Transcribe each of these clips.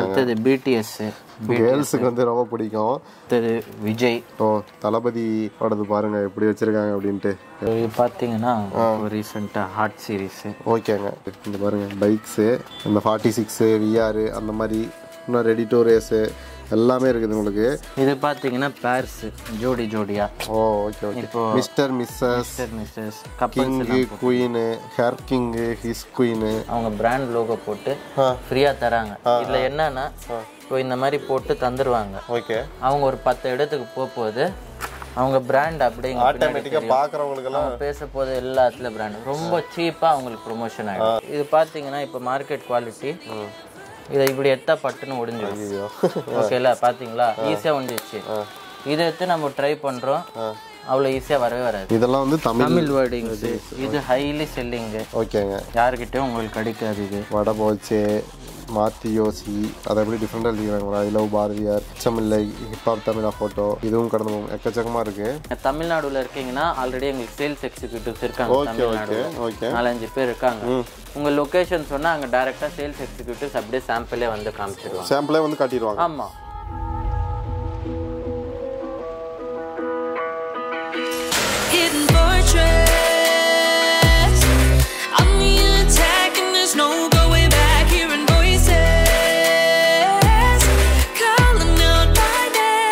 அடுத்தது பிடிஎஸ் கேர்ள்ஸுக்கு வந்து ரொம்ப பிடிக்கும் அடுத்தது விஜய் ஓ தளபதியோடது பாருங்க எப்படி வச்சிருக்காங்க அப்படின்ட்டு இது பார்த்தீங்கன்னா ரீசெண்டாக ஹாட் சீரீஸு ஓகேங்க இந்த பாருங்க பைக்ஸு இந்த ஃபார்ட்டி சிக்ஸு விஆர் அந்த மாதிரி இன்னும் ரெடி டு ரேஸு எல்லாமே இருக்குது உங்களுக்கு இது பார்த்தீங்கன்னா பேர்ஸ் ஜோடி ஜோடியா ஓ ஓகே ஓகே இப்போ mister missus mister missus couples king queen her king his queen அவங்க பிராண்ட் லோகோ போட்டு ஃப்ரீயாக தராங்க இதில் என்னன்னா இப்போ இந்த மாதிரி போட்டு தந்துடுவாங்க ஓகே அவங்க ஒரு பத்து இடத்துக்கு போகும்போது அவங்க பிராண்ட் அப்படிங்க ஆட்டோமேட்டிக்காக பார்க்குறவங்களுக்கெல்லாம் அவங்க பேச போது எல்லாத்துல பிராண்ட் ரொம்ப சீப்பாக அவங்களுக்கு ப்ரொமோஷன் ஆகிடும் இது பார்த்தீங்கன்னா இப்போ மார்க்கெட் குவாலிட்டி இதை இப்படி எத்தா பட்டுன்னு ஒடிஞ்சிடும் ஓகேல பார்த்தீங்களா ஈஸியாக ஒடிஞ்சிச்சு இதை எடுத்து நம்ம ட்ரை பண்ணுறோம் அவ்வளோ ஈஸியாக வரவே வராது இதெல்லாம் வந்து தமிழ் தமிழ் வேர்டிங்ஸ் இது ஹைலி செல்லிங்கு ஓகேங்க யாருக்கிட்டையும் உங்களுக்கு கிடைக்காது இது வடை போச்சு மாத்தி யோசி அதை எப்படி டிஃப்ரெண்டாக எழுதிக்கிறாங்களா இலவ் பாரதியார் அச்சமில்லை ஹிப்ஹாப் தமிழா ஃபோட்டோ இதுவும் கடந்து போகும் எக்கச்சக்கமாக இருக்குது தமிழ்நாடுல இருக்கீங்கன்னா ஆல்ரெடி எங்களுக்கு சேல்ஸ் எக்ஸிக்யூட்டிவ்ஸ் இருக்காங்க தமிழ்நாடு ஓகே நாலஞ்சு பேர் இருக்காங்க உங்க லொகேஷன் சொன்னா அங்க டைரக்டா சேல்ஸ் எக்ஸிக்யூட்டிவ்ஸ் அப்படியே சாம்பிளே வந்து காமிச்சிடுவாங்க சாம்பிளே வந்து காட்டிடுவாங்க ஆமா hidden fortress. I'm the attack and there's no going back. Hearing voices calling out my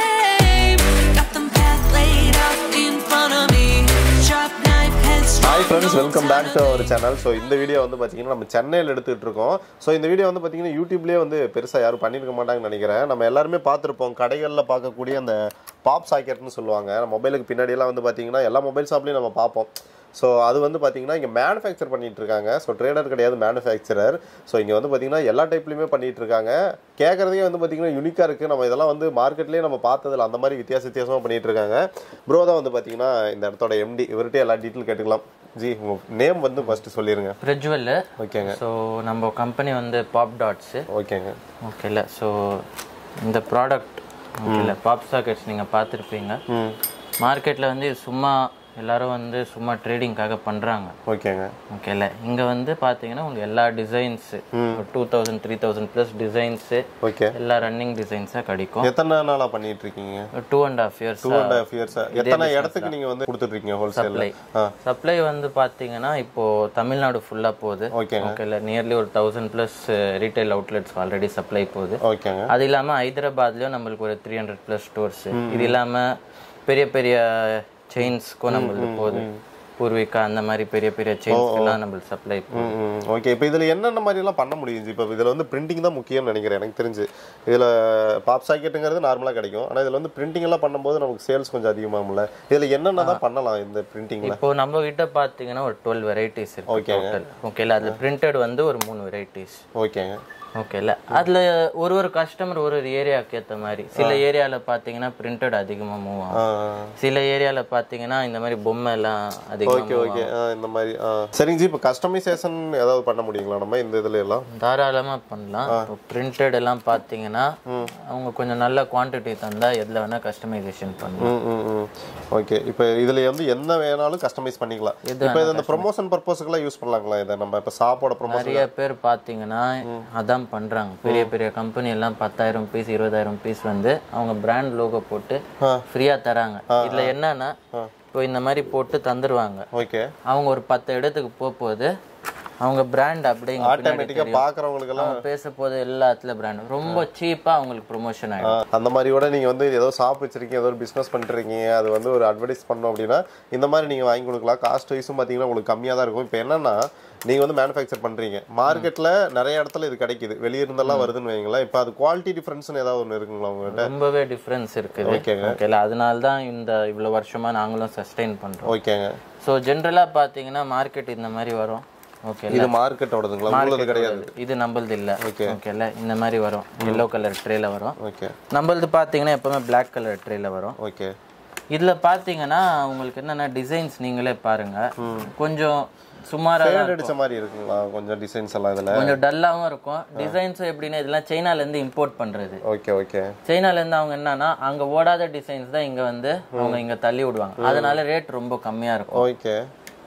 name. Got them path laid out in front of me. Sharp knife heads. Hi friends welcome back to our channel so இந்த video வந்து பார்த்தீங்கன்னா நம்ம சென்னையில் எடுத்துகிட்டு இருக்கோம் so இந்த video வந்து பார்த்தீங்கன்னா யூடியூப்லேயே வந்து பெருசாக யாரும் பண்ணியிருக்க மாட்டாங்கன்னு நினைக்கிறேன் நம்ம எல்லாருமே பார்த்துருப்போம் கடைகளில் பார்க்கக்கூடிய அந்த பாப் சாக்கெட்னு சொல்லுவாங்க நம்ம மொபைலுக்கு பின்னாடியெல்லாம் வந்து பார்த்தீங்கன்னா எல்லா மொபைல் ஷாப்லேயும் நம்ம பார்ப்போம் ஸோ அது வந்து பார்த்தீங்கன்னா இங்கே மேனுஃபேக்சர் பண்ணிட்டு இருக்காங்க ஸோ ட்ரேடர் கிடையாது மேனுஃபேக்சரர் ஸோ இங்கே வந்து பார்த்தீங்கன்னா எல்லா டைப்லையுமே பண்ணிட்டு இருக்காங்க கேட்குறதே வந்து பார்த்தீங்கன்னா யூனிக்காக இருக்குது நம்ம இதெல்லாம் வந்து மார்க்கெட்லேயே நம்ம பார்த்ததில்ல அந்த மாதிரி வித்தியாச வித்தியாசமாக பண்ணிட்டு இருக்காங்க ப்ரோ தான் வந்து பார்த்தீங்கன்னா இந்த இடத்தோட எம்டி இவர்கிட்ட எல்லா டீட்டெயில் கேட்டுக்கலாம் ஜி உங்கள் நேம் வந்து ஃபஸ்ட்டு சொல்லிடுங்க பிரஜ்வல் ஓகேங்க ஸோ நம்ம கம்பெனி வந்து பாப் டாட்ஸு ஓகேங்க ஓகேல ஸோ இந்த ப்ராடக்ட் ஓகேல பாப் சாக்கெட்ஸ் நீங்கள் பார்த்துருப்பீங்க ம் மார்க்கெட்டில் வந்து இது சும்மா எல்லாரும் வந்து சும்மா ட்ரேடிங்காக பண்ணுறாங்க ஓகேங்க ஓகேல இங்கே வந்து பார்த்தீங்கன்னா உங்களுக்கு எல்லா designs two thousand three thousand plus designs okay எல்லா ரன்னிங் டிசைன்ஸாக கிடைக்கும் எத்தனை நாளாக பண்ணிட்டு இருக்கீங்க two and half years two and half years எத்தனை இடத்துக்கு நீங்கள் வந்து கொடுத்துட்ருக்கீங்க ஹோல்சேலில் ஆ சப்ளை வந்து பார்த்தீங்கன்னா இப்போ தமிழ்நாடு ஃபுல்லாக போகுது ஓகேங்க ஓகேல நியர்லி ஒரு thousand plus retail outlets already supply போகுது ஓகேங்க அது இல்லாமல் ஹைதராபாத்லேயும் நம்மளுக்கு ஒரு த்ரீ ஹண்ட்ரட் ப்ளஸ் ஸ்டோர்ஸ் இது இல்லாமல் பெரிய பெரிய செயின்ஸ்க்கும் நம்மளுக்கு போகுது பூர்விகா அந்த மாதிரி பெரிய பெரிய செயின்ஸ்க்கெல்லாம் நம்மளுக்கு சப்ளை போகுது ஓகே இப்போ இதில் என்னென்ன மாதிரிலாம் பண்ண முடியும் இப்போ இதில் வந்து பிரிண்டிங் தான் முக்கியம்னு நினைக்கிறேன் எனக்கு தெரிஞ்சு இதில் பாப் சாக்கெட்டுங்கிறது நார்மலாக கிடைக்கும் ஆனால் இதில் வந்து பிரிண்டிங் எல்லாம் பண்ணும்போது நமக்கு சேல்ஸ் கொஞ்சம் அதிகமாகும்ல இதில் என்னென்ன தான் பண்ணலாம் இந்த பிரிண்டிங்கில் இப்போ நம்ம கிட்ட பார்த்தீங்கன்னா ஒரு டுவெல் வெரைட்டிஸ் இருக்கு டோட்டல் ஓகேல அதில் பிரிண்டட் வந்து ஒரு மூணு வெரைட்டிஸ் ஓகேங்க ஓகேல அதுல ஒரு ஒரு கஸ்டமர் ஒரு ஒரு ஏரியாவுக்கு ஏத்த மாதிரி சில ஏரியால பாத்தீங்கன்னா பிரிண்டட் அதிகமா மூவ் ஆ ஆகும் சில ஏரியால பாத்தீங்கன்னா இந்த மாதிரி பொம்மை எல்லாம் அதிகமா ஓகே ஓகே ஆ இந்த மாதிரி ஆ சரிங்க ஜி இப்போ கஸ்டமைசேஷன் ஏதாவது பண்ண முடியுங்களா நம்ம இந்த இதுல எல்லாம் தாராளமா பண்ணலாம் இப்போ பிரிண்டட் எல்லாம் பாத்தீங்கன்னா அவங்க கொஞ்சம் நல்ல குவாண்டிட்டி தந்தா எதுல வேணா கஸ்டமைசேஷன் பண்ணலாம் ம் ம் ம் ஓகே இப்போ இதில் வந்து என்ன வேணாலும் கஸ்டமைஸ் பண்ணிக்கலாம் இப்போ இது இந்த ப்ரொமோஷன் பர்பஸ்க்குலாம் யூஸ் பண்ணலாங்களா இதை நம்ம இப்போ ஷாப்போட ப்ரொமோஷன் நிறைய பேர் பாத்தீங்கன்னா அதான் பண்றாங்க பெரிய பெரிய கம்பெனி எல்லாம் பத்தாயிரம் பீஸ் இருபதாயிரம் பீஸ் வந்து அவங்க பிராண்ட் லோகோ போட்டு ஃப்ரீயா தராங்க இதுல என்னன்னா இப்போ இந்த மாதிரி போட்டு தந்துருவாங்க ஓகே அவங்க ஒரு பத்து இடத்துக்கு போகும்போது அவங்க பிராண்ட் அப்படியே இங்க பின்னாடி ஆட்டோமேட்டிக்காக பார்க்குறவங்களுக்கெல்லாம் அவங்க பேச போது எல்லாத்துல பிராண்ட் ரொம்ப சீப்பா அவங்களுக்கு ப்ரொமோஷன் ஆயிடும் அந்த மாதிரி கூட நீங்கள் வந்து ஏதோ ஷாப் வச்சிருக்கீங்க ஏதோ ஒரு பிஸ்னஸ் பண்ணுறீங்க அது வந்து ஒரு அட்வர்டைஸ் பண்ணோம் அப்படின்னா இந்த மாதிரி நீங்கள் வாங்கி கொடுக்கலாம் காஸ்ட் வைஸும் பார்த்தீங்கன்னா உங்களுக்கு கம்மியாக தான் இருக்கும் இப்போ என்னன்னா நீங்கள் வந்து மேனுஃபேக்சர் பண்ணுறீங்க மார்க்கெட்டில் நிறைய இடத்துல இது கிடைக்குது வெளியிருந்தெல்லாம் வருதுன்னு வைங்களேன் இப்போ அது குவாலிட்டி டிஃப்ரென்ஸ்னு ஏதாவது ஒன்று இருக்குங்களா உங்கள்கிட்ட ரொம்பவே டிஃபரன்ஸ் இருக்குது ஓகேங்க. ஓகேல அதனால தான் இந்த இவ்வளவு வருஷமா நாங்களும் சஸ்டெயின் பண்றோம் ஓகேங்க ஸோ ஜென்ரலா பாத்தீங்கன்னா மார்க்கெட் இந்த மாதிரி வரும் ஓகே இது மார்க்கெட்டோடதுங்களா உங்களது கிடையாது இது நம்மளது இல்ல ஓகேல இந்த மாதிரி வரும் எல்லோ கலர் ட்ரேல வரும் ஓகே நம்மளது பாத்தீங்கன்னா எப்பவுமே Black கலர் ட்ரேல வரும் ஓகே இதுல பாத்தீங்கன்னா உங்களுக்கு என்னென்ன டிசைன்ஸ் நீங்களே பாருங்க கொஞ்சம் சுமாரா ஃபேட் அடிச்ச மாதிரி இருக்குங்களா கொஞ்சம் டிசைன்ஸ் எல்லாம் இதில் கொஞ்சம் டல்லாவும் இருக்கும் டிசைன்ஸும் எப்படின்னா இதெல்லாம் சைனால இருந்து இம்போர்ட் பண்றது ஓகே ஓகே சைனால இருந்து அவங்க என்னன்னா அங்க ஓடாத டிசைன்ஸ் தான் இங்க வந்து அவங்க இங்க தள்ளி விடுவாங்க அதனால ரேட் ரொம்ப கம்மியா இருக்கும் ஓகே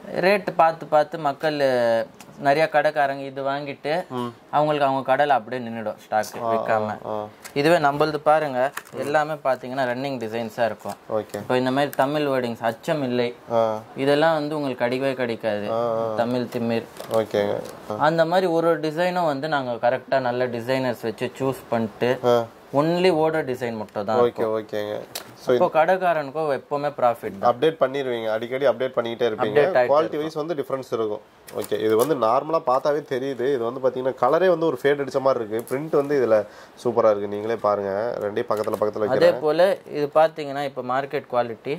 ரேட்டு பார்த்து பார்த்து மக்கள் நிறைய கடைக்காரங்க இது வாங்கிட்டு அவங்களுக்கு அவங்க கடையில் அப்படியே நின்றுடும் ஸ்டாக் விற்காம இதுவே நம்மளது பாருங்க எல்லாமே பார்த்தீங்கன்னா ரன்னிங் டிசைன்ஸாக இருக்கும் ஓகே இப்போ இந்த மாதிரி தமிழ் வேர்டிங்ஸ் அச்சம் இல்லை ஆ இதெல்லாம் வந்து உங்களுக்கு கிடைக்கவே கிடைக்காது தமிழ் திமிர் ஓகேங்க அந்த மாதிரி ஒரு ஒரு டிசைனும் வந்து நாங்கள் கரெக்டாக நல்ல டிசைனர்ஸ் வச்சு சூஸ் பண்ணிட்டு ஆ ஒன்லி ஓர்டர் டிசைன் மட்டும் தான் ஓகே ஓகேங்க ஸோ இப்போ கடைக்காரனுக்கும் எப்பவுமே ப்ராஃபிட் தான் அப்டேட் பண்ணிடுவீங்க அடிக்கடி அப்டேட் பண்ணிக்கிட்டே இருப்பீங்க குவாலிட்டி வைஸ் வந்து டிஃப்ரென்ஸ் இருக்கும் ஓகே இது வந்து நார்மலாக பார்த்தாவே தெரியுது இது வந்து பார்த்தீங்கன்னா கலரே வந்து ஒரு ஃபேட் அடிச்ச மாதிரி இருக்கு பிரிண்ட் வந்து இதில் சூப்பராக இருக்கு நீங்களே பாருங்க ரெண்டையும் பக்கத்தில் பக்கத்தில் வைக்கிறேன் அதே போல் இது பார்த்தீங்கன்னா இப்போ மார்க்கெட் குவாலிட்டி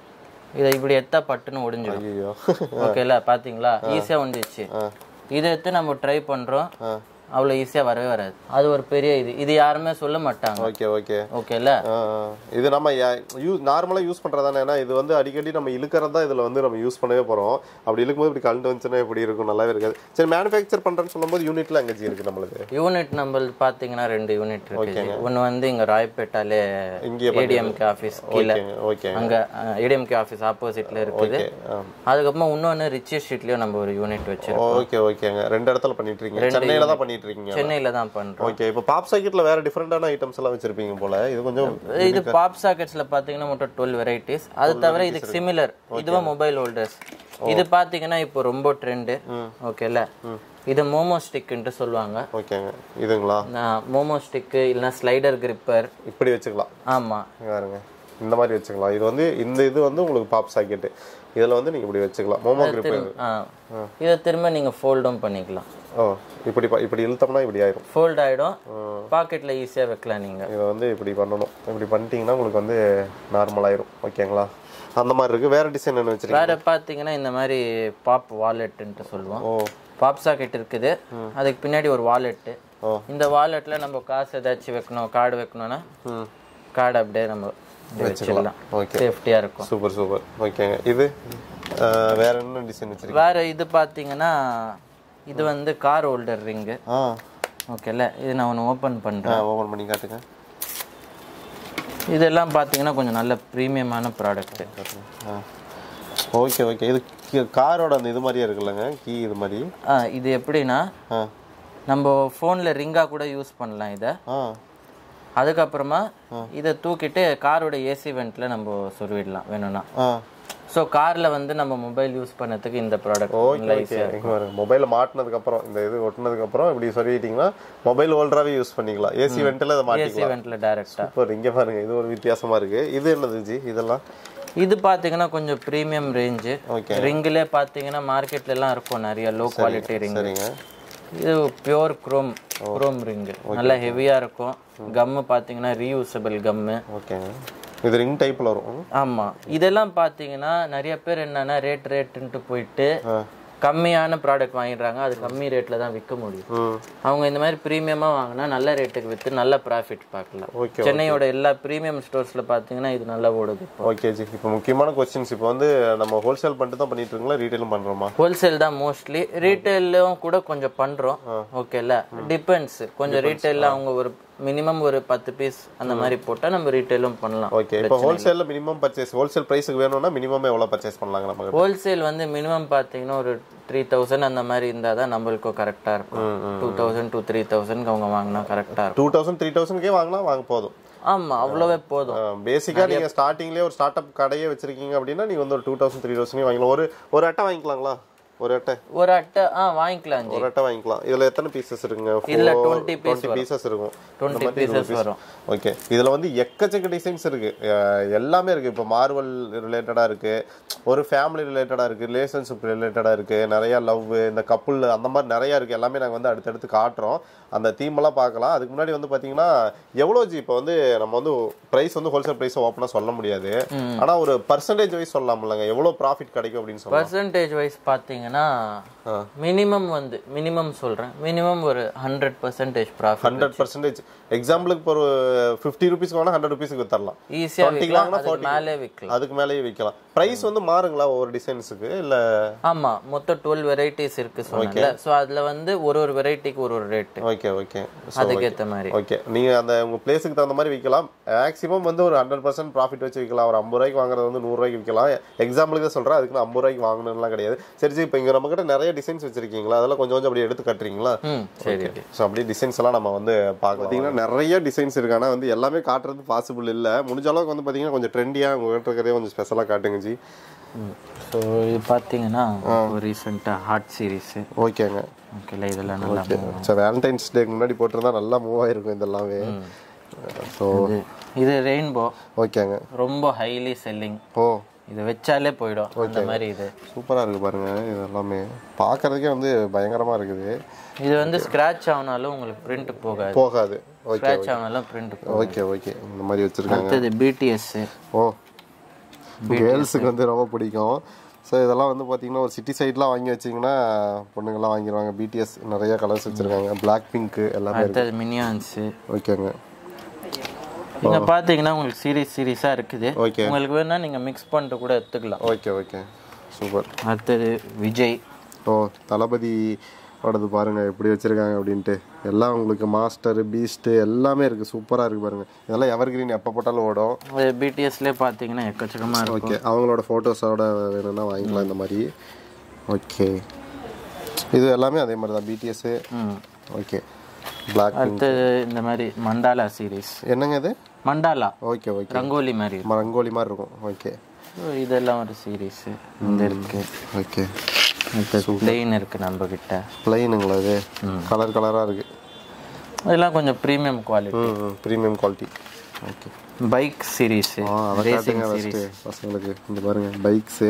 இதை இப்படி எத்தா பட்டுன்னு ஒடிஞ்சிடும் ஐயோ ஓகேல பார்த்தீங்களா ஈஸியாக வந்துச்சு இதை எடுத்து நம்ம ட்ரை பண்ணுறோம் அவ்வளோ ஈஸியாக வரவே வராது அது ஒரு பெரிய இது இது யாருமே சொல்ல மாட்டாங்க ஓகே ஓகே ஓகேல ஆ, ஆ. இது நம்ம யூஸ் நார்மலாக யூஸ் பண்ணுறதானே ஏன்னா இது வந்து அடிக்கடி நம்ம இழுக்கிறது தான் இதில் வந்து நம்ம யூஸ் பண்ணவே போகிறோம் அப்படி இழுக்கும்போது இப்படி கலந்து வந்துச்சுன்னா எப்படி இருக்கும் நல்லாவே இருக்காது சரி மேனுஃபேக்சர் பண்ணுறேன்னு சொல்லும்போது யூனிட்ல எங்கே இருக்கு நம்மளுக்கு யூனிட் நம்மளது பார்த்தீங்கன்னா ரெண்டு யூனிட் இருக்கு ஒன்று வந்து இங்கே ராய்பேட்டாலே இங்கேயே ஏடிஎம்கே ஆஃபீஸ் கீழே ஓகேங்க ஓகே அங்கே ஏடிஎம்கே ஆஃபீஸ் ஆப்போசிட்ல இருக்குது ஓகே ஆ அதுக்கப்புறமா இன்னொன்று ரிச்சி ஸ்ட்ரீட்லேயும் நம்ம ஒரு யூனிட் வச்சிருக்கோம் ஓகே ஓகேங்க ரெண்டு இடத்துல பண்ணிட்டு இருக்கீங்க சென்னையில தான் பண்ணிட்டு இருக்கீங்க சென்னையில் தான் பண்ணுறோம் ஓகே இப்போ பாப் சாக்கெட்ல வேற டிஃப்ரெண்டான ஐட்டம்ஸ் எல்லாம் வச்சிருப்பீங்க போல இது கொஞ்சம் இது பாப் சாக்கெட்ஸ்ல பாத்தீங்கன்னா மட்டும் டுவெல் வெரைட்டிஸ் அது தவிர இதுக்கு சிமிலர் இதுவும் மொபைல் ஹோல்டர்ஸ் இது பாத்தீங்கன்னா இப்போ ரொம்ப ட்ரெண்டு ஓகேல இது மோமோ ஸ்டிக்ன்ட்டு சொல்லுவாங்க ஓகேங்க இதுங்களா மோமோ ஸ்டிக்கு இல்லைன்னா ஸ்லைடர் கிரிப்பர் இப்படி வச்சுக்கலாம் ஆமா இங்க பாருங்க இந்த மாதிரி வச்சுக்கலாம் இது வந்து இந்த இது வந்து உங்களுக்கு பாப் சாக்கெட் இதுல வந்து நீங்க இப்படி வச்சுக்கலாம் மோமோ கிரிப் ஆ இதை திரும்ப நீங்க ஃபோல்டும் பண்ணிக்கலாம் ஓ இப்படி ப- இப்படி இழுத்தோம்னா இப்படி ஆயிரும் ஃபோல்ட் ஆயிடும் பாக்கெட்ல ஈஸியா வைக்கலாம் நீங்க இதை வந்து இப்படி பண்ணணும் இப்படி பண்ணிட்டீங்கன்னா உங்களுக்கு வந்து நார்மல் ஆயிரும் ஓகேங்களா அந்த மாதிரி இருக்கு வேற டிசைன் என்ன வச்சிருக்கீங்க வேற பாத்தீங்கன்னா இந்த மாதிரி பாப் வாலெட்ன்ட்டு சொல்லுவோம் ஓ பாப் சாக்கெட் இருக்குது அதுக்கு பின்னாடி ஒரு வாலெட்டு ஓ. இந்த வாலெட்ல நம்ம காசு ஏதாச்சும் வைக்கணும் கார்டு வைக்கணும்னா ம் கார்டு அப்படியே நம்ம இப்படி வச்சுக்கலாம் ஓகே சேஃப்டியா இருக்கும் சூப்பர் சூப்பர் ஓகேங்க இது அஹ், வேற என்ன டிசைன் வச்சிருக்கீங்க வேற இது பாத்தீங்கன்னா இது வந்து கார் ஹோல்டர் ரிங்கு ஆ ஓகேல இது நான் ஒன்று ஓப்பன் பண்றேன் ஓபன் பண்ணி காட்டுங்க இதெல்லாம் பாத்தீங்கன்னா கொஞ்சம் நல்ல ப்ரீமியமான ப்ராடக்ட் ஆ ஓகே ஓகே இது கி- காரோட அந்த இது மாதிரியே இருக்குல்லங்க கீ இது மாதிரி இது எப்படின்னா ஆ நம்ம ஃபோனில் ரிங்காக கூட யூஸ் பண்ணலாம் இதை ஆ அதுக்கப்புறமா இதை தூக்கிட்டு காரோட ஏசி வெண்ட்டில் நம்ம சொருவிடலாம் வேணும்னா ஆ ஸோ காரில் வந்து நம்ம மொபைல் யூஸ் பண்ணதுக்கு இந்த ப்ராடக்ட் ஓகே ஓகே மொபைலில் மாட்டினதுக்கு அப்புறம் இந்த இது ஒட்டினதுக்கு அப்புறம் இப்படி சொல்லிட்டீங்கன்னா மொபைல் ஹோல்டராகவே யூஸ் பண்ணிக்கலாம் ஏசி வெண்டில் அதை ஏசி மாட்டிக்கலாம் வெண்ட்டில் டேரெக்டாக சூப்பர் இங்கே பாருங்க இது ஒரு வித்தியாசமா இருக்கு இது என்னது ஜி இதெல்லாம் இது பார்த்தீங்கன்னா கொஞ்சம் ப்ரீமியம் ரேஞ்சு ஓகே ரிங்கிலே பார்த்தீங்கன்னா மார்க்கெட்ல எல்லாம் இருக்கும் நிறைய லோ குவாலிட்டி ரிங் சரிங்க இது பியோர் குரோம் குரோம் ரிங்கு நல்லா ஹெவியாக இருக்கும் கம்மு பார்த்தீங்கன்னா ரீயூசபிள் கம்மு ஓகேங்க இது ரிங் டைப்ல வரும் ஆமாம் இதெல்லாம் பார்த்தீங்கன்னா நிறைய பேர் என்னன்னா ரேட் ரேட்டுன்ட்டு போயிட்டு ஆ. கம்மியான ப்ராடக்ட் வாங்கிடுறாங்க அது கம்மி ரேட்டில் தான் விற்க முடியும் ம் அவங்க இந்த மாதிரி ப்ரீமியமாக வாங்கினா நல்ல ரேட்டுக்கு விற்று நல்ல ப்ராஃபிட் பார்க்கலாம் ஓகே சென்னையோட எல்லா ப்ரீமியம் ஸ்டோர்ஸில் பார்த்தீங்கன்னா இது நல்லா ஓடுது இப்போ ஓகே ஜி இப்போ முக்கியமான கொஸ்டின்ஸ் இப்போ வந்து நம்ம ஹோல்சேல் பண்ணிட்டு தான் பண்ணிட்டு இருக்கீங்களா ரீட்டைலும் பண்றோமா ஹோல்சேல் தான் மோஸ்ட்லி ரீட்டைலும் கூட கொஞ்சம் பண்ணுறோம் ஓகேல டிபெண்ட்ஸ் கொஞ்சம் ரீட்டைலில் அவங்க ஒரு மினிமம் ஒரு பத்து பீஸ் அந்த மாதிரி போட்டால் நம்ம ரீட்டைலும் பண்ணலாம் ஓகே இப்போ ஹோல்சேலில் மினிமம் பர்ச்சேஸ் ஹோல்சேல் ப்ரைஸுக்கு வேணும்னா மினிமம் எவ்வளோ பர்ச்சேஸ் பண்ணலாங்க நம்ம கிட்ட? ஹோல்சேல் வந்து மினிமம் பார்த்தீங்கன்னா ஒரு த்ரீ தௌசண்ட் அந்த மாதிரி இருந்தால் தான் நம்மளுக்கும் கரெக்டாக இருக்கும் two thousand two three thousand அவங்க வாங்கினா கரெக்டாக இருக்கும் டூ தௌசண்ட் த்ரீ தௌசண்ட்கே வாங்கலாம் வாங்க போதும் ஆமாம் அவ்வளோவே போதும் பேசிக்காக நீங்கள் ஸ்டார்டிங்லேயே ஒரு ஸ்டார்ட் அப் கடையே வச்சிருக்கீங்க அப்படின்னா நீங்கள் வந்து ஒரு டூ தௌசண்ட் த்ரீ தௌசண்ட் வாங்கிக்கலாம் ஒரு ஒரு அட்டை வாங்கிக்கலாங்களா ஒரு அட்டை ஒரு அட்டை ஆ வாங்கிக்கலாம் ஜி ஒரு அட்டை வாங்கிக்கலாம் இதுல எத்தனை பீசஸ் இருக்குங்க இதுல 20 piece டுவெண்ட்டி பீசஸ் இருக்கும் டுவெண்ட்டி பீசஸ் வரும் ஓகே இதுல வந்து எக்கச்சக்க டிசைன்ஸ் இருக்கு அஹ் எல்லாமே இருக்கு இப்போ மார்வல் ரிலேட்டடா இருக்கு ஒரு ஃபேமிலி ரிலேட்டடா இருக்கு ரிலேஷன்ஷிப் ரிலேட்டடா இருக்கு நிறைய லவ் இந்த கப்புள் அந்த மாதிரி நிறைய இருக்கு எல்லாமே நாங்க வந்து அடுத்தடுத்து காட்டுறோம் அந்த தீம் எல்லாம் பார்க்கலாம் அதுக்கு முன்னாடி வந்து பாத்தீங்கன்னா எவ்வளவு ஜி இப்போ வந்து நம்ம வந்து பிரைஸ் வந்து ஹோல்சேல் பிரைஸ் ஓப்பனா சொல்ல முடியாது ஆனா ஒரு பர்சன்டேஜ் வைஸ் சொல்லலாம்லங்க எவ்வளவு ப்ராஃபிட் கிடைக்கும் அப்படின்னு சொல்லலாம் பர்சன்டேஜ் வைஸ் பார்த்தீங்கன்னா பார்த்தீங்கன்னா மினிமம் வந்து மினிமம் சொல்றேன் மினிமம் ஒரு hundred percentage profit hundred percentage எக்ஸாம்பிளுக்கு இப்போ ஒரு ஃபிஃப்டி ருபீஸ்க்கு வேணா ஹண்ட்ரட் ருபீஸ்க்கு வித்தரலாம் ஈஸியாக 20 விற்கலாம் வாங்கினா அதுக்கு மேலே விற்கலாம் அதுக்கு மேலேயே விற்கலாம் ப்ரைஸ் வந்து மாறுங்களா ஒவ்வொரு டிசைன்ஸுக்கு இல்ல ஆமா மொத்தம் டுவெல் வெரைட்டிஸ் இருக்கு சொன்னேன்ல ஸோ அதுல வந்து ஒரு ஒரு வெரைட்டிக்கு ஒரு ஒரு ரேட்டு ஓகே ஓகே அதுக்கேத்த மாதிரி ஓகே நீங்க அந்த உங்க பிளேஸுக்கு தகுந்த மாதிரி விற்கலாம் மேக்ஸிமம் வந்து ஒரு ஹண்ட்ரட் பர்சன்ட் ப்ராஃபிட் வச்சு விற்கலாம் ஒரு ஐம்பது ரூபாய்க்கு வாங்குறது வந்து நூறு ரூபாய்க்கு விற்கலாம் எக்ஸாம்பிளுக்கு தான் சொல்றேன் அதுக்கு நான் ஐம்பது ரூபாய்க்கு வாங்கணும்லாம் கிடையாது சரி சரி இப்போ இங்க நம்ம கிட்ட நிறைய டிசைன்ஸ் வச்சிருக்கீங்களா அதெல்லாம் கொஞ்சம் கொஞ்சம் அப்படி எடுத்து கட்டுறீங்களா ம் சரி ஸோ அப்படியே டிசைன்ஸ் எல்லாம் நம்ம வந்து பார்க்கலாம் பார்த்தீங்கன்னா நிறைய டிசைன்ஸ் இருக்கு ஆனா வந்து எல்லாமே காட்டுறது பாசிபிள் இல்ல முடிஞ்ச அளவுக்கு வந்து பார்த்தீங்கன்னா கொஞ்சம் ட்ரெண்டியாக உங்கள்கிட்ட இருக்கிறதே கொஞ்சம் ஸ்பெஷலாக காட்டுங்க ஜி ஸோ இது பார்த்தீங்கன்னா ஒரு ரீசெண்டாக ஹாட் சீரீஸ் ஓகேங்க ஓகேல இதெல்லாம் நல்லா சரி வேலண்டைன்ஸ் டேக்கு முன்னாடி போட்டிருந்தா நல்லா மூவ் ஆயிருக்கும் இதெல்லாமே ஸோ இது இது ரெயின்போ ஓகேங்க ரொம்ப ஹைலி செல்லிங் ஓ இது வச்சாலே போயிடும் அந்த மாதிரி இது சூப்பராக இருக்கு பாருங்க இது எல்லாமே பார்க்கறதுக்கே வந்து பயங்கரமா இருக்குது இது வந்து ஸ்க்ராட்ச் ஆனாலும் உங்களுக்கு பிரிண்ட் போகாது போகாது ஓகே ஸ்க்ராட்ச் ஆனாலும் பிரிண்ட் போகாது ஓகே ஓகே இந்த மாதிரி வச்சிருக்காங்க அடுத்தது பிடிஎஸ் ஓ கேர்ள்ஸுக்கு வந்து ரொம்ப பிடிக்கும் ஸோ இதெல்லாம் வந்து பார்த்தீங்கன்னா ஒரு சிட்டி சைட்லாம் வாங்கி வச்சிங்கன்னா பொண்ணுங்கள்லாம் வாங்கிடுவாங்க பிடிஎஸ் நிறைய கலர்ஸ் வச்சிருக்காங்க பிளாக் பிங்க் எல்லாமே இருக்கு அடுத்தது மினியான்ஸு ஓகேங்க நீங்க பாத்தீங்கன்னா உங்களுக்கு சீரீஸ் சீரீஸா இருக்குது ஓகே உங்களுக்கு வேணா நீங்க மிக்ஸ் பண்ணிட்டு கூட எடுத்துக்கலாம் ஓகே ஓகே சூப்பர் அடுத்தது விஜய் ஓ தளபதி ஓடது பாருங்க எப்படி வச்சிருக்காங்க அப்படின்ட்டு எல்லாம் உங்களுக்கு மாஸ்டர் பீஸ்ட்டு எல்லாமே இருக்கு சூப்பராக இருக்கு பாருங்க இதெல்லாம் எவர் கிரீன் எப்போ போட்டாலும் ஓடும் பிடிஎஸ்லேயே பார்த்தீங்கன்னா எக்கச்சக்கமா இருக்கும் ஓகே அவங்களோட ஃபோட்டோஸோட வேணும்னா வாங்கிக்கலாம் இந்த மாதிரி ஓகே இது எல்லாமே அதே மாதிரி தான் பிடிஎஸ்ஸு ம். ஓகே பிளாக் அடுத்தது இந்த மாதிரி மண்டாலா சீரீஸ் என்னங்க இது மண்டாலா ஓகே ஓகே ரங்கோலி மாதிரி இருக்கும் ரங்கோலி மாதிரி இருக்கும் ஓகே So, இதெல்லாம் ஒரு சீரீஸ் இந்த இருக்கு ஓகே அடுத்தது பிளெயின் இருக்கு நம்ம கிட்ட பிளைனுங்களா இது கலர் கலராக இருக்கு இதெல்லாம் கொஞ்சம் ப்ரீமியம் குவாலிட்டி ம் premium quality okay bike series ஆ அதை ரேசிங் காட்டுங்க சீரீஸ் ஃபஸ்ட்டு பசங்களுக்கு இந்த பாருங்க பைக்ஸு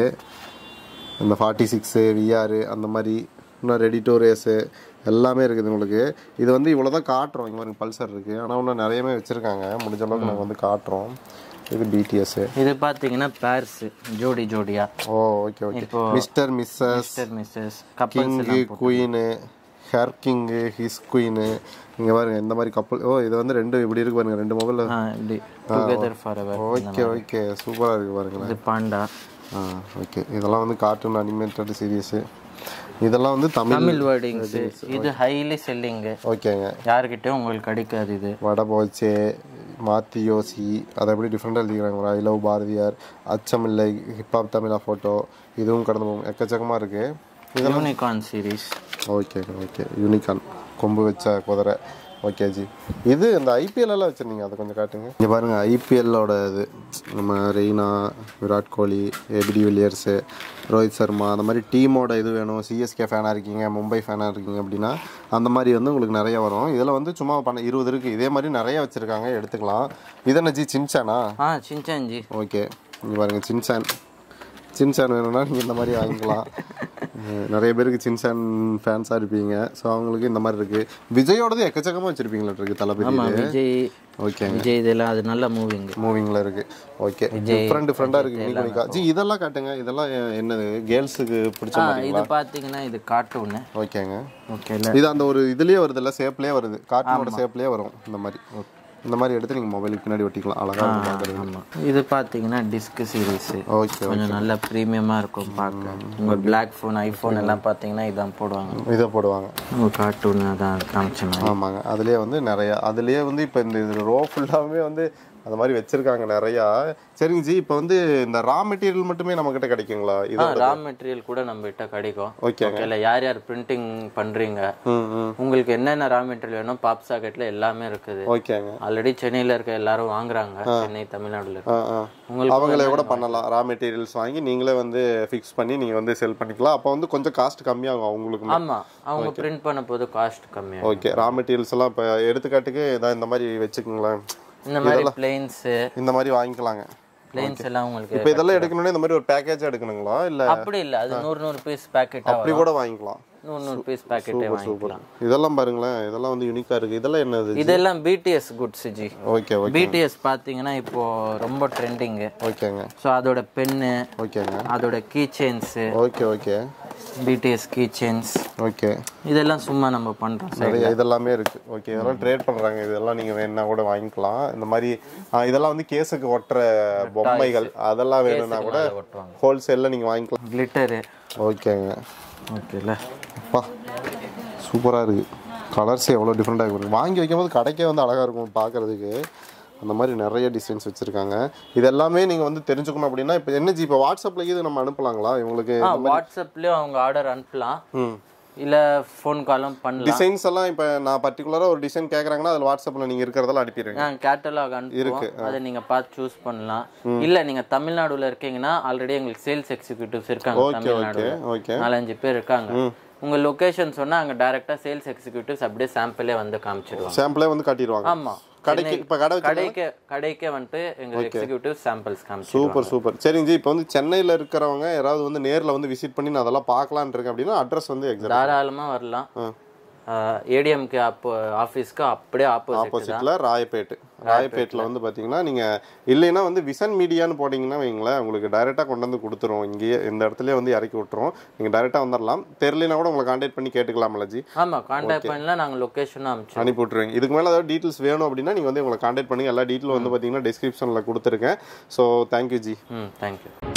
இந்த ஃபார்ட்டி சிக்ஸு விஆர் அந்த மாதிரி இன்னும் ரெடி டு ரேஸு எல்லாமே இருக்குது உங்களுக்கு இது வந்து இவ்வளோ தான் காட்டுறோம் இங்கே பாருங்க பல்சர் இருக்குது ஆனால் இன்னும் நிறையவே வச்சுருக்காங்க முடிஞ்ச அளவுக்கு நாங்கள் வந்து காட்டுறோம் இது பிடிஎஸ்ஸு இது பார்த்தீங்கன்னா பேர்ஸ் ஜோடி ஜோடியா oh okay okay mister missus mister missus couples king queen her king his queen இங்கே பாருங்க இந்த மாதிரி கப்பல் ஓ இது வந்து ரெண்டு இப்படி இருக்கு பாருங்க ரெண்டு மொபைல் ஆ இப்படி together for ever okay okay சூப்பராக இருக்குது பாருங்களேன் இது பாண்டா ஆ ஓகே இதெல்லாம் வந்து கார்ட்டூன் அனிமேட்டட் சீரியஸு இதெல்லாம் வந்து தமிழ் தமிழ் வேர்டிங்ஸ் இது ஹைலி செல்லிங்கு ஓகேங்க யார்கிட்டயும் உங்களுக்கு கிடைக்காது இது வடை போச்சே மாத்தி யோசி அதை எப்படி டிஃப்ரெண்டாக எழுதிக்கிறாங்க ஐ லவ் பாரதியார் அச்சமில்லை ஹிப்ஹாப் தமிழா ஃபோட்டோ இதுவும் கடந்து போகும் எக்கச்சக்கமாக இருக்குது unicorn series okay okay unicorn கொம்பு வச்ச குதிரை ஓகே ஜி இது இந்த ஐபிஎல் எல்லாம் வச்சுருந்தீங்க அதை கொஞ்சம் காட்டுங்க இங்கே பாருங்க ஐபிஎல்லோட இது நம்ம ரெய்னா விராட் கோலி ஏபிடி வில்லியர்ஸு ரோஹித் சர்மா அந்த மாதிரி டீமோட இது வேணும் சிஎஸ்கே ஃபேனாக இருக்கீங்க மும்பை ஃபேனாக இருக்கீங்க அப்படின்னா அந்த மாதிரி வந்து உங்களுக்கு நிறைய வரும் இதில் வந்து சும்மா பண்ண இருபது இருக்குது இதே மாதிரி நிறைய வச்சுருக்காங்க எடுத்துக்கலாம் இது என்ன ஜி சின்சானா ஆ சின்சான்ஜி ஓகே இங்கே பாருங்க சின்சான் சின்சான் வேணும்னா நீங்கள் இந்த மாதிரி வாங்கிக்கலாம் அஹ் நிறைய பேருக்கு சின்சான் ஃபேன்ஸாக இருப்பீங்க ஸோ அவங்களுக்கு இந்த மாதிரி இருக்குது விஜயோடது எக்கச்சக்கமாக வச்சுருப்பீங்களா இருக்கு தளபதி ஆமா விஜய் ஓகே விஜய் இதெல்லாம் அது நல்ல மூவிங் மூவிங்கில் இருக்குது ஓகே டிஃப்ரெண்ட் டிஃப்ரெண்ட்டாக இருக்குது யூனிக்கா ஜி இதெல்லாம் காட்டுங்க இதெல்லாம் என்னது கேர்ள்ஸுக்கு பிடிச்ச மாதிரி இது பார்த்தீங்கன்னா இது கார்ட்டூனு ஓகேங்க ஓகேல இது அந்த ஒரு இதுலேயே வருது இல்லை ஷேப்லேயே வருது கார்ட்டூனோட ஷேப்லேயே வரும் இந்த மாதிரி இந்த மாதிரி எடுத்து நீங்கள் மொபைலுக்கு பின்னாடி ஒட்டிக்கலாம் அழகாக இருக்கும் பார்க்குறது ஆமாம் இது பார்த்தீங்கன்னா டிஸ்க் சீரீஸ் ஓகே கொஞ்சம் நல்ல ப்ரீமியமாக இருக்கும் பார்க்க உங்கள் பிளாக் ஃபோன் ஐஃபோன் எல்லாம் பார்த்தீங்கன்னா இதான் போடுவாங்க இதை போடுவாங்க உங்கள் கார்ட்டூன் அதான் காமிச்ச மாதிரி ஆமாங்க அதுலேயே வந்து நிறைய அதுலேயே வந்து இப்போ இந்த இது ரோ ஃபுல்லாகவே வந்து அந்த மாதிரி வச்சிருக்காங்க நிறையா சரிங்க ஜி இப்போ வந்து இந்த ரா மெட்டீரியல் மட்டுமே நம்ம கிட்ட கிடைக்குங்களா இது ரா மெட்டீரியல் கூட நம்ம கிட்ட கிடைக்கும் ஓகேங்க. ஓகேல யார் யார் பிரிண்டிங் பண்றீங்க ம் ம் உங்களுக்கு என்னென்ன ரா மெட்டீரியல் வேணும் பாப் சாக்கெட்ல எல்லாமே இருக்குது ஓகேங்க ஆல்ரெடி சென்னையில இருக்க எல்லாரும் வாங்குறாங்க சென்னை தமிழ்நாடுல இருக்க. ஆ ஆ உங்களுக்கு அவங்களே கூட பண்ணலாம் ரா மெட்டீரியல்ஸ் வாங்கி நீங்களே வந்து ஃபிக்ஸ் பண்ணி நீங்கள் வந்து செல் பண்ணிக்கலாம் அப்போ வந்து கொஞ்சம் காஸ்ட் கம்மியாகும் அவங்களுக்கு ஆமா அவங்க பிரிண்ட் பண்ண போது காஸ்ட் கம்மியா ஓகே ரா மெட்டீரியல்ஸ் எல்லாம் இப்போ எடுத்துக்காட்டுக்கு இதான் இந்த மாதிரி வச்சுக்கோங்களேன் இந்த மாதிரி பிளெயின்ஸ் இந்த மாதிரி வாங்கிக்கலாங்க பிளெயின்ஸ் எல்லாம் உங்களுக்கு இப்போ இதெல்லாம் எடுக்கணும்னா இந்த மாதிரி ஒரு பேக்கேஜ் எடுக்கணுங்களா இல்லை அப்படி இல்ல அது நூறு நூறு பீஸ் பேக்கெட்டா அப்படி கூட வாங்கிக்கலாம் நூறு நூறு பீஸ் பேக்கெட்டே வாங்கிக்கலாம் இதெல்லாம் பாருங்களேன் இதெல்லாம் வந்து யூனிக்காக இருக்குது இதெல்லாம் என்னது இதெல்லாம் BTS goods ji okay okay BTS பாத்தீங்கன்னா இப்போ ரொம்ப ட்ரெண்டிங்கு ஓகேங்க ஸோ அதோட பென்னு ஓகேங்க அதோட key chains okay okay BTS key chains okay இதெல்லாம் சும்மா நம்ம பண்ணுறோம் சார் நிறைய இதெல்லாமே இருக்கு ஓகே இதெல்லாம் ட்ரேட் பண்றாங்க இதெல்லாம் நீங்க வேணும்னா கூட வாங்கிக்கலாம் இந்த மாதிரி ஆ, இதெல்லாம் வந்து கேஸுக்கு ஒட்டுற பொம்மைகள் அதெல்லாம் வேணும்னா கூட ஒட்டுவாங்க ஹோல்சேல்ல நீங்க வாங்கிக்கலாம் கிளிட்டரு ஓகேங்க ஓகேல அப்பா சூப்பராக இருக்குது கலர்ஸ் எவ்வளோ டிஃப்ரெண்ட்டாக இருக்குது வாங்கி வைக்கும்போது கடைக்கே வந்து அழகாக இருக்கும் பார்க்குறதுக்கு அந்த மாதிரி நிறைய டிசைன்ஸ் வச்சுருக்காங்க இது எல்லாமே நீங்கள் வந்து தெரிஞ்சுக்கணும் அப்படின்னா இப்போ என்ன ஜி இப்போ வாட்ஸ்அப்பில் இது நம்ம அனுப்பலாங்களா இவங்களுக்கு ஆ வாட்ஸ்அப்லேயும் அவங்க ஆர்டர் அனுப்பலாம் இல்லை ஃபோன் காலும் பண்ணலாம் டிசைன்ஸ் எல்லாம் இப்போ நான் பர்டிகுலராக ஒரு டிசைன் கேட்குறாங்கன்னா அதில் வாட்ஸ்அப்பில் நீங்கள் இருக்கிறதெல்லாம் அனுப்பிடுங்க நான் கேட்டலாக் அனுப்புவோம் அதை நீங்க பார்த்து சூஸ் பண்ணலாம் இல்ல நீங்க தமிழ்நாடுல இருக்கீங்கன்னா ஆல்ரெடி எங்களுக்கு சேல்ஸ் எக்ஸிக்யூட்டிவ்ஸ் இருக்காங்க ஓகே ஓகே தமிழ்நாடுல ஓகே நாலஞ்சு பேர் இருக்காங்க உங்க லொகேஷன் சொன்னா அங்க டைரக்டா சேல்ஸ் எக்ஸிக்யூட்டிவ்ஸ் அப்படியே சாம்பிளே வந்து காமிச்சிடுவாங்க சாம்பிளே வந்து காட்டிடுவாங்க ஆமா கடைக்கு இப்போ கடை வச்சு கடைக்கு கடைக்கே வந்துட்டு எங்க எக்ஸிக்யூட்டிவ் சாம்பிள்ஸ் காமிச்சிடுவாங்க சூப்பர் சூப்பர் சரிங்க ஜி இப்போ வந்து சென்னையில் இருக்கிறவங்க யாராவது வந்து நேரில் வந்து விசிட் பண்ணி நான் அதெல்லாம் பார்க்கலான்னு இருக்கேன் அப்படின்னா அட்ரஸ் வந்து எக்ஸாக்ட் தாராளமா வரலாம் ஏடிஎம்கே அப்போ ஆஃபீஸ்க்கு அப்படியே ஆப்போசிட் ஆப்போசிட்ல ராயப்பேட்டு ராயப்பேட்டில் வந்து பார்த்தீங்கன்னா நீங்கள் இல்லைன்னா வந்து விசன் மீடியான்னு போட்டிங்கன்னா வைங்களேன் உங்களுக்கு டைரெக்டாக கொண்டு வந்து கொடுத்துரும் இங்கேயே இந்த இடத்துலயே வந்து இறக்கி விட்டுரும் நீங்கள் டைரெக்டாக வந்துடலாம் தெரியலனா கூட உங்களை கான்டாக்ட் பண்ணி கேட்டுக்கலாம்ல ஜி ஆமா கான்டாக்ட் பண்ணலாம் நாங்க லொகேஷனும் அனுப்பிச்சிடுவோம் அனுப்பி விட்ருவீங்க இதுக்கு மேலே ஏதாவது டீட்டெயில்ஸ் வேணும் அப்படின்னா நீங்கள் வந்து உங்களை கான்டாக்ட் பண்ணி எல்லா டீட்டெயிலும் வந்து பார்த்தீங்கன்னா டிஸ்கிரிப்ஷனில் கொடுத்துருக்கேன் ஸோ தேங்க்யூ ஜி ம் தேங்க்யூ